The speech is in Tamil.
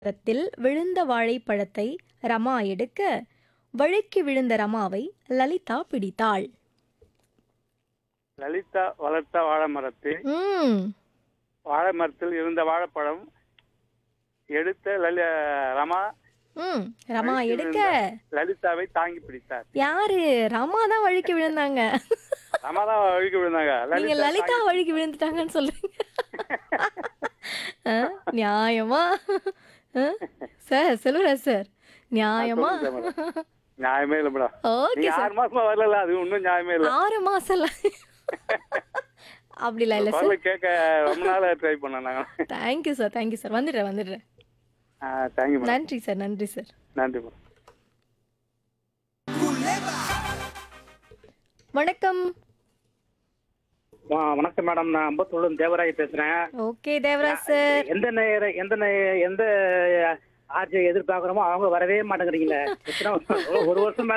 மரத்தில் விழுந்த வாழைப்பழத்தை ரமா எடுக்க வழுக்கி விழுந்த ரமாவை லலிதா பிடித்தாள் லலிதா வளர்த்த வாழை மரத்தில் ம் வாழை மரத்தில் இருந்த வாழைப்பழம் எடுத்த லலி ரமா ம் ரமா வழுக்கி எடுக்க லலிதாவை தாங்கி பிடித்தார் யாரு ரமா தான் வழுக்கி விழுந்தாங்க ரமா தான் அழுகி விழுந்தாங்க நீங்க லலிதா லலிதா தாங்கி- வழுக்கி விழுந்துட்டாங்கன்னு சொல்றீங்க ஆ, நியாயமா ஆ? சார் செல்வராஜ் சார் நியாயமா சொல்லுங்க மேடம். நியாயமே இல்ல மேடம் ஓகே நீங்க சார் ஆறு மாசமா வரல அது ஒன்றும் நியாயமே இல்ல ஆறு மாசம் அப்படிலாம் இல்ல குரலை சார் கேட்க ரொம்ப நாள் ட்ரை பண்ணோம் நாங்க தேங்க்யூ சார் தேங்க்யூ சார் வந்துடுறேன் வந்துடுறேன் தேங்க்யூ மேடம் நன்றி சார் நன்றி சார் நன்றி மேடம் வணக்கம் வா- வணக்கம் மேடம் நான் அம்பத்தூர்ல தேவராய் பேசுறேன் ஓகே தேவராஜ் சார் எந்த நேர எந்த நே- எந்த ஆர்ஜி எதிர்பார்க்குறோமோ அவங்க வரவே மாட்டேங்கிறீங்களே எத்தனை வருஷம்? ஒரு வருஷம் மேல